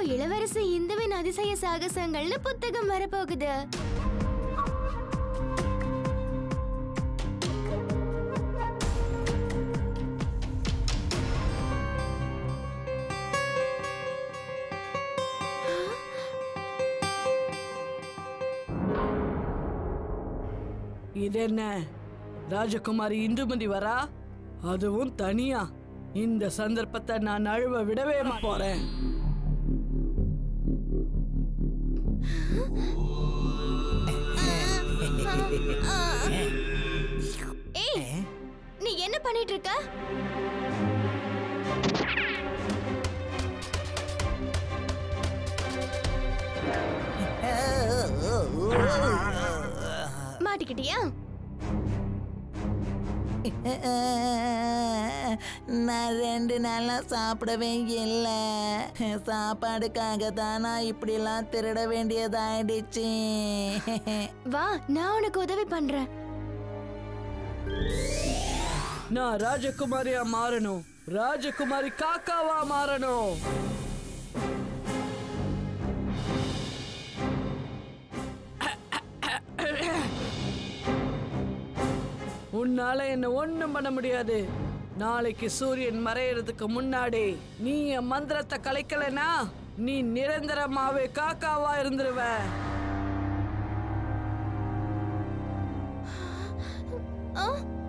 இளவரசி இந்துவின் அதிசய சாகசங்கள்னு புத்தகம் வரப்போகுது இது என்ன ராஜகுமாரி இந்துமதி வரா அதுவும் தனியா இந்த சந்தர்ப்பத்தை நான் நழுவ விடவே மா- போறேன் ஏய் நீ என்ன பண்ணிட்டு இருக்க மாட்டிக்கிட்டியா நான் ரெண்டு நாளா சாப்பிடவே இல்லை சாப்பாடுக்காக தான் நான் இப்படிலாம் திருட வேண்டியதாயிடுச்சு வா நான் உனக்கு உதவி பண்றேன் நான் ராஜகுமாரியா மாறணும் ராஜகுமாரி காக்காவா மாறணும் உன்னால என்ன ஒண்ணும் பண்ண முடியாது நாளைக்கு சூரியன் மறையறதுக்கு முன்னாடி நீ என் மந்திரத்தை கலைக்கலைனா நீ நிரந்தரமாவே காக்காவா இருந்துருவ ஆ?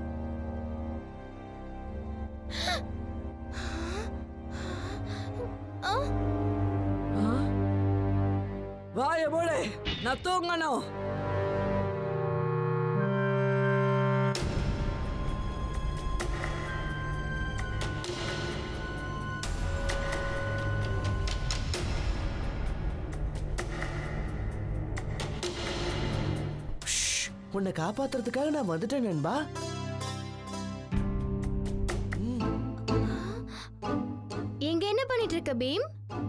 ஆ? ஆ? வாய மூடு நான் தூங்கணும் ஷ், உன்னை காப்பாத்துறதுக்காக நான் வந்துட்டேன் நண்பா இங்க என்ன பண்ணிட்டு இருக்க பீம்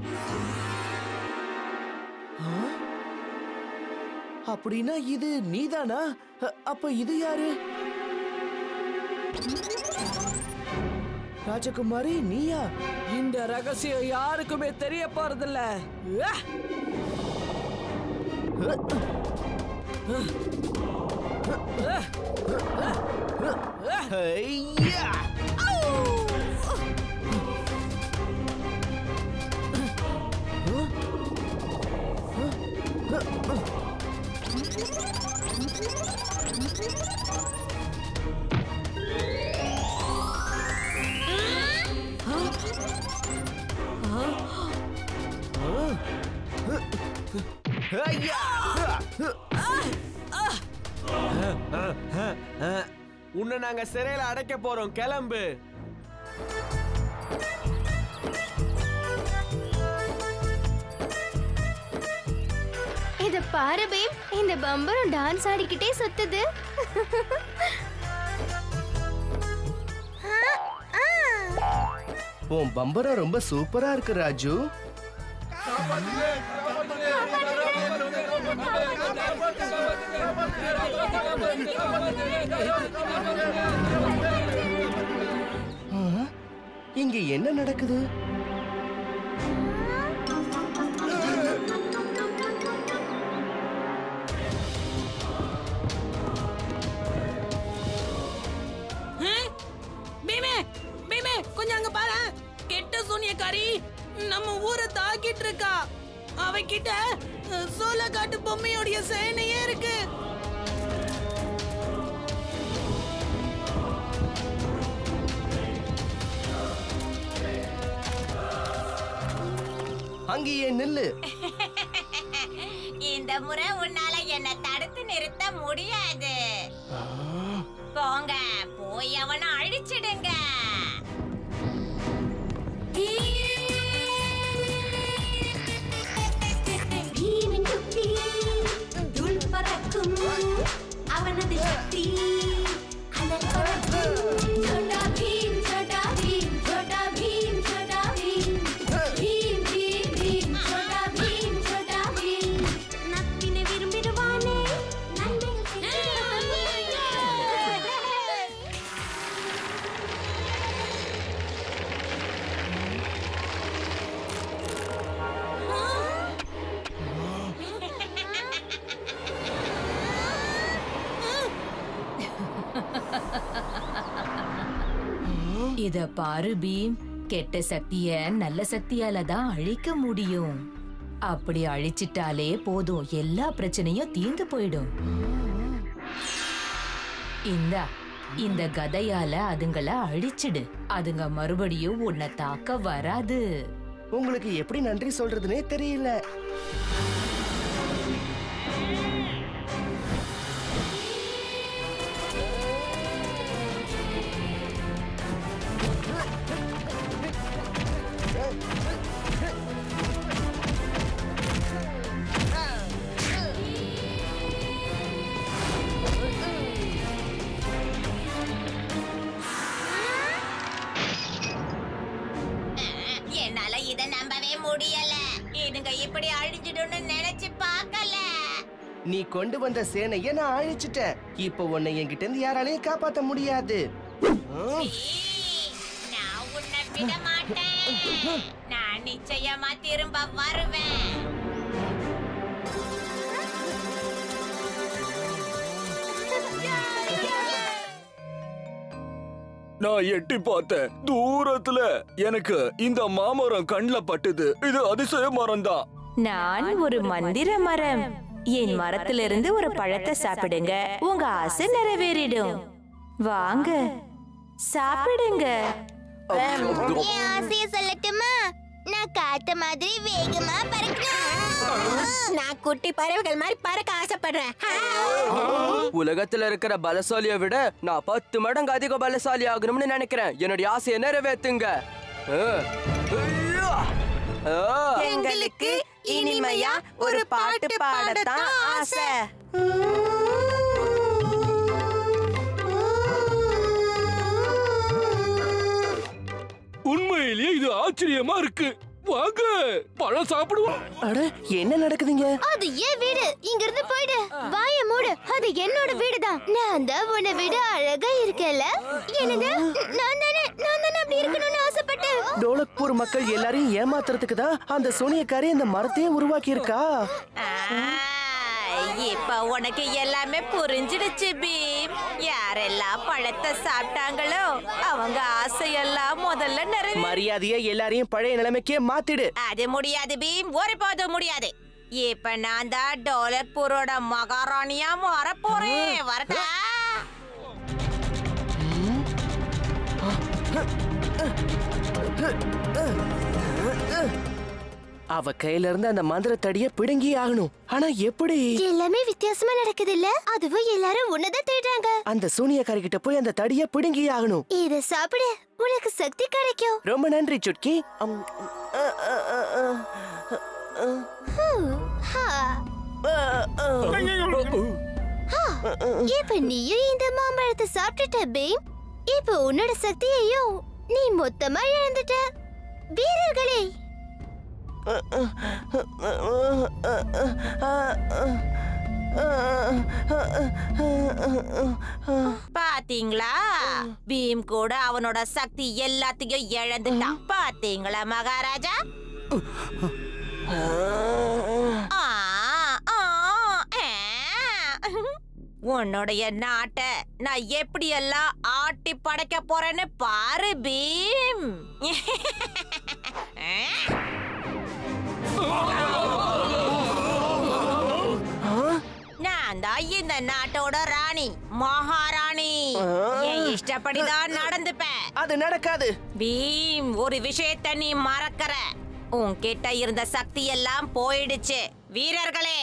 ஆ? அப்படின்னா இது நீதானா அ- அப்ப இது யாரு ராஜகுமாரி நீயா இந்த ரகசியம் யாருக்குமே தெரிய போறதில்ல ஆ! ஐயா! ஐயா! உன்னை நாங்க சிறையில அடைக்க போறோம் கிளம்பு இத பாரு பீம் இந்த பம்பரம் டான்ஸ் ஆடிக்கிட்டே சுத்துது உன் பம்பரம் ரொம்ப சூப்பரா இருக்கு ராஜு ஆ, இங்க என்ன நடக்குது பீமே பீமே கொஞ்சம் அங்க பாரு கெட்ட சூனியக்காரி நம்ம ஊரை தாக்கிட்டு இருக்கா அவகிட்ட அஹ், சோளக்காட்டு பொம்மையோடைய சேனையே இருக்கு அங்கேயே நில்லு இந்த முறை உன்னால என்ன தடுத்து நிறுத்த முடியாது போங்க போய் அவனை அழிச்சிடுங்க அவனது சக்தி அனல் பறக்கும் ஜோட்டா பீம் ஜோட்டா பீம் ஜோட்டா பீம் ஜோட்டா பீம் பீம் பீம் பீம் ஜோட்டா பீம் ஜோட்டா பீம் நப்பினை விரும்பிடுவானே நன்மைகள் செய்ய இத பாரு பீம் கெட்ட சக்திய நல்ல சக்தியால தான் அழிக்க முடியும் அப்படி அழிச்சிட்டாலே போதும் எல்லா பிரச்சனையும் தீர்ந்து போயிடும் இந்தா இந்த கதையால அதுங்கள அழிச்சிடு அதுங்க மறுபடியும் உன்னை தாக்க வராது உங்களுக்கு எப்படி நன்றி சொல்றதுனே தெரியல என்னால இத நம்பவே முடியல இதுங்க இப்படி அழிஞ்சிடும்னு நினைச்சு பார்க்கல நீ கொண்டு வந்த சேனைய நான் அழிச்சிட்டேன் இப்போ உன்னை என்கிட்ட இருந்து யாராலையும் காப்பாத்த முடியாது ஈ, நான் உன்னை விட மாட்டேன் நான் நிச்சயமா திரும்ப வருவேன் நான் எட்டி பார்த்தேன் தூரத்துல எனக்கு இந்த மாமரம் கண்ணுல பட்டுது இது அதிசய மரம் தான் நான் ஒரு மந்திர மரம் என் மரத்திலிருந்து ஒரு பழத்தை சாப்பிடுங்க உங்க ஆசை நிறைவேறிடும் வாங்க சாப்பிடுங்க என் ஆசைய சொல்லட்டுமா நான் காத்த மாதிரி வேகமா பறக்கணும் நான் குட்டி பறவைகள் மாதிரி பறக்க ஆசைப்படுறேன் உலகத்துல இருக்கிற பலசாலியை விட நான் பத்து மடங்கு அதிக பலசாலி ஆகணும்னு நினைக்கிறேன் என்னுடைய ஆசையை நிறைவேத்துங்க ஆ. ஐயா! ஆ. எங்களுக்கு இனிமையா ஒரு பாட்டு பாடத்தான் ஆசை உண்மையிலேயே இது ஆச்சரியமா இருக்கு வாங்க பழம் சாப்பிடுவோம் அட என்ன நடக்குதுங்க அது ஏன் வீடு இங்க இருந்து போயிடு வாய மூடு அது என்னோட வீடு தான் நான் தான் உன்னை விட அழகா இருக்கல என்னது நான் தானே நான் தானே அப்படி இருக்கணும்னு ஆசைப்பட்டேன் டோலக்பூர் மக்கள் எல்லாரையும் ஏமாத்துறதுக்கு தான் அந்த சோனியக்காரி அந்த மரத்தையே உருவாக்கி இருக்கா இப்ப உனக்கு எல்லாமே புரிஞ்சிடுச்சு பீம் யாரெல்லாம் பழத்தை சாப்பிட்டாங்களோ அவங்க ஆசையெல்லாம் முதல்ல நிறைவே மரியாதையா எல்லாரையும் பழைய நிலைமைக்கே மாத்திடு அது முடியாது பீம் ஒருபோதும் முடியாது இப்ப நான் தான் டோலக்பூரோட மகாராணியா மாற போறேன் வரட்டா அவ கையில இருந்து அந்த மந்திரத்தடிய பிடுங்கி ஆகணும் ஆனா எப்படி எல்லாமே வித்தியாசமா நடக்குது இல்ல அதுவும் எல்லாரும் உன்னதான் தேடுறாங்க அந்த சூனியக்காரி கிட்ட போய் அந்த தடிய பிடுங்கி ஆகணும் இத சாப்பிடு உனக்கு சக்தி கிடைக்கும் ரொம்ப நன்றி சுட்கி அம், அ, அ, அ, அ, அ, ஹம், ஹா. அ, அ. இப்ப நீயும் இந்த மாம்பழத்தை சாப்பிட்டுட்ட பீம் இப்ப உன்னோட சக்தியையும் நீ மொத்தமா இழந்துட்ட வீரர்களே பாத்தீங்களா பீம் கூட அவனோட சக்தி எல்லாத்தையும் இழந்துட்டான் பாத்தீங்களா மகாராஜா ஆ, ஆ, ஆ. உன்னுடைய நாட்டை நான் எப்படி எல்லாம் ஆட்டி படைக்க போறேன்னு பாரு பீம் நான் தான் இந்த நாட்டோட ராணி மகாராணி என் இஷ்டப்படிதான் நடந்துப்பேன் அது நடக்காது பீம் ஒரு விஷயத்த நீ மறக்கற உன்கிட்ட இருந்த சக்தி எல்லாம் போயிடுச்சு வீரர்களே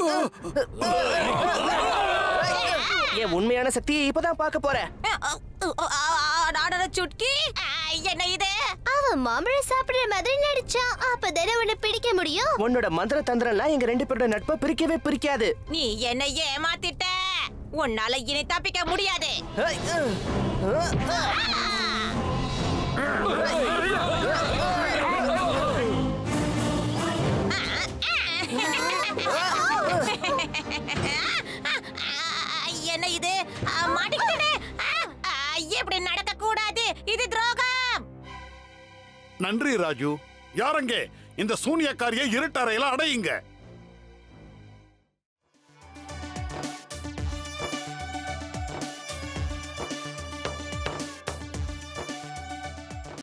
என் உண்மையான சக்தியை இப்பதான் பார்க்க போறேன் நாடோட சுட்கி ஆ, என்ன இது அவன் மாம்பழம் சாப்பிடுற மாதிரி நடிச்சான் அப்பதானே உன்னை பிடிக்க முடியும் உன்னோட மந்திர தந்திரம்லாம் எங்க ரெண்டு பேரோட நட்பை பிரிக்கவே பிரிக்காது நீ என்ன ஏமாத்திட்ட உன்னால இனி தப்பிக்க முடியாது ஐ, அ, அ. ஆ, என்ன இது ஆ, மாட்டிக்கிட்டேனே ஆ, ஆ, இப்படி நடக்க கூடாது இது துரோகம் நன்றி ராஜு யாரங்கே இந்த சூனியக்காரியை இருட்டறையில அடையுங்க